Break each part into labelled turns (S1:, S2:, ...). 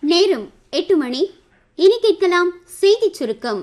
S1: நேரம் எட்டு மணி இனி கேட்கலாம் செய்திச் சுருக்கம்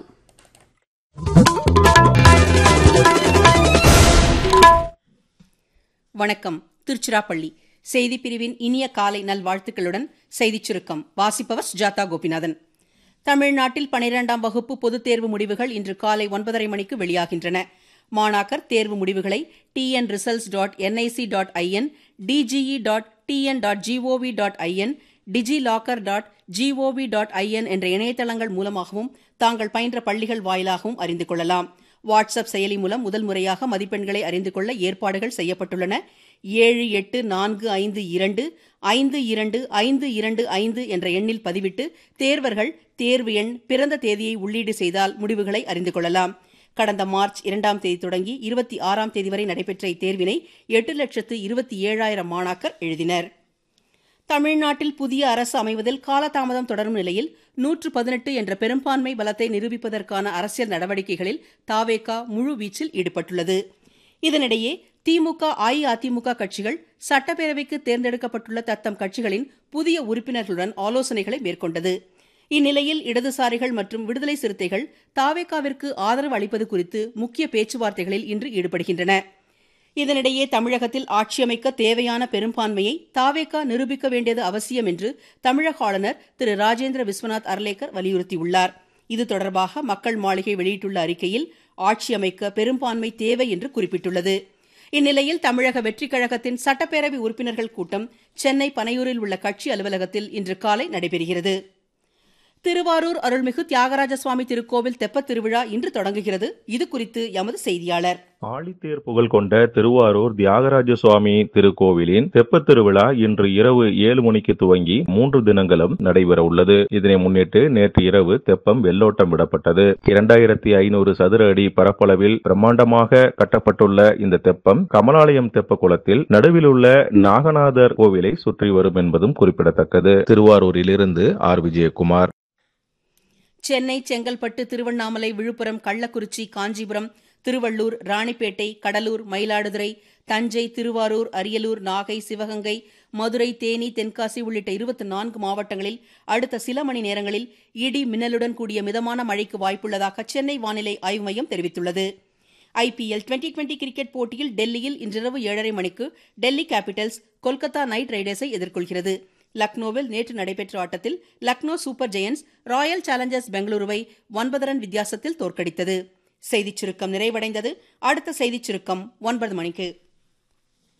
S2: வணக்கம் திருச்சிராப்பள்ளி செய்திப் பிரிவின் இனிய காலை நல்வாழ்த்துக்களுடன் செய்திச் சுருக்கம் வாசிப்பவர் சுஜாதா கோபிநாதன் தமிழ்நாட்டில் பனிரெண்டாம் வகுப்பு பொதுத் தேர்வு முடிவுகள் இன்று காலை ஒன்பதரை மணிக்கு வெளியாகின்றன மாணாக்கர் தேர்வு முடிவுகளை TN results dot NIC dot IN DGE dot TN dot GOV dot IN DG locker dot GOV dot IN என்ற இணையதளங்கள் மூலமாகவும் தாங்கள் பயின்ற பள்ளிகள் வாயிலாகவும் அறிந்து கொள்ளலாம் வாட்ஸ்அப் செயலி மூலம் முதல் முறையாக மதிப்பெண்களை அறிந்து கொள்ள ஏற்பாடுகள் செய்யப்பட்டுள்ளன ஏழு எட்டு நான்கு ஐந்து இரண்டு ஐந்து இரண்டு ஐந்து இரண்டு ஐந்து என்ற எண்ணில் பதிவிட்டு தேர்வர்கள் தேர்வு எண் பிறந்த தேதியை உள்ளீடு செய்தால் முடிவுகளை அறிந்து கொள்ளலாம் கடந்த மார்ச் இரண்டாம் தேதி தொடங்கி இருபத்தி ஆறாம் தேதி வரை நடைபெற்ற இத்தேர்வினை எட்டு லட்சத்து இருபத்தி ஏழாயிரம் மாணாக்கர் எழுதினர் தமிழ்நாட்டில் புதிய அரசு அமைவதில் காலதாமதம் தொடரும் நிலையில் நூற்று பதினெட்டு என்ற பெரும்பான்மை பலத்தை நிரூபிப்பதற்கான அரசியல் நடவடிக்கைகளில் தாவேகா முழு வீச்சில் ஈடுபட்டுள்ளது இதனிடையே திமுக அஇஅதிமுக கட்சிகள் சட்டப்பேரவைக்கு தேர்ந்தெடுக்கப்பட்டுள்ள தத்தம் கட்சிகளின் புதிய உறுப்பினர்களுடன் ஆலோசனைகளை மேற்கொண்டது இந்நிலையில் இடதுசாரிகள் மற்றும் விடுதலை சிறுத்தைகள் தாவேகாவிற்கு ஆதரவு அளிப்பது குறித்து முக்கிய பேச்சுவார்த்தைகளில் இன்று ஈடுபடுகின்றன இதனிடையே தமிழகத்தில் ஆட்சியமைக்க தேவையான பெரும்பான்மையை தாவேகா நிரூபிக்க வேண்டியது அவசியம் என்று தமிழக ஆளுநர் திரு ராஜேந்திர விஸ்வநாத் அர்லேக்கர் வலியுறுத்தியுள்ளார் இது தொடர்பாக மக்கள் மாளிகை வெளியிட்டுள்ள அறிக்கையில் ஆட்சியமைக்க பெரும்பான்மை தேவை என்று குறிப்பிட்டுள்ளது இந்நிலையில் தமிழக வெற்றிக் கழகத்தின் சட்டப்பேரவை உறுப்பினர்கள் கூட்டம் சென்னை பனையூரில் உள்ள கட்சி அலுவலகத்தில் இன்று காலை நடைபெறுகிறது திருவாரூர் அருள்மிகு தியாகராஜ சுவாமி திருக்கோவில் தெப்பத் திருவிழா இன்று தொடங்குகிறது இது குறித்து எமது செய்தியாளர்
S3: ஆழித்தேர் புகழ் கொண்ட திருவாரூர் தியாகராஜ சுவாமி திருக்கோவிலின் தெப்பத் திருவிழா இன்று இரவு ஏழு மணிக்கு துவங்கி மூன்று தினங்களும் நடைபெற உள்ளது இதனை முன்னிட்டு நேற்று இரவு தெப்பம் வெள்ளோட்டம் விடப்பட்டது இரண்டாயிரத்தி ஐநூறு சதுர அடி பரப்பளவில் பிரம்மாண்டமாக கட்டப்பட்டுள்ள இந்த தெப்பம் கமலாலயம் தெப்ப குளத்தில் நடுவில் உள்ள நாகநாதர் கோவிலை சுற்றி வரும் என்பதும் குறிப்பிடத்தக்கது திருவாரூரிலிருந்து ஆர் விஜயகுமார்
S2: சென்னை செங்கல்பட்டு திருவண்ணாமலை விழுப்புரம் கள்ளக்குறிச்சி காஞ்சிபுரம் திருவள்ளூர் ராணிப்பேட்டை கடலூர் மயிலாடுதுறை தஞ்சை திருவாரூர் அரியலூர் நாகை சிவகங்கை மதுரை தேனி தென்காசி உள்ளிட்ட இருபத்தி நான்கு மாவட்டங்களில் அடுத்த சில மணி நேரங்களில் இடி மின்னலுடன் கூடிய மிதமான மழைக்கு வாய்ப்புள்ளதாக சென்னை வானிலை ஆய்வு மையம் தெரிவித்துள்ளது ஐபிஎல் டுவெண்டி டுவெண்டி கிரிக்கெட் போட்டியில் டெல்லியில் இன்றிரவு ஏழரை மணிக்கு டெல்லி கேபிட்டல்ஸ் கொல்கத்தா நைட் ரைடர்ஸை எதிர்கொள்கிறது லக்னோவில் நேற்று நடைபெற்ற ஆட்டத்தில் Lucknow Super Giants Royal Challengers பெங்களூருவை ஒன்பது ரன் வித்தியாசத்தில் தோற்கடித்தது செய்திச் சுருக்கம் நிறைவடைந்தது அடுத்த செய்திச் சுருக்கம் ஒன்பது மணிக்கு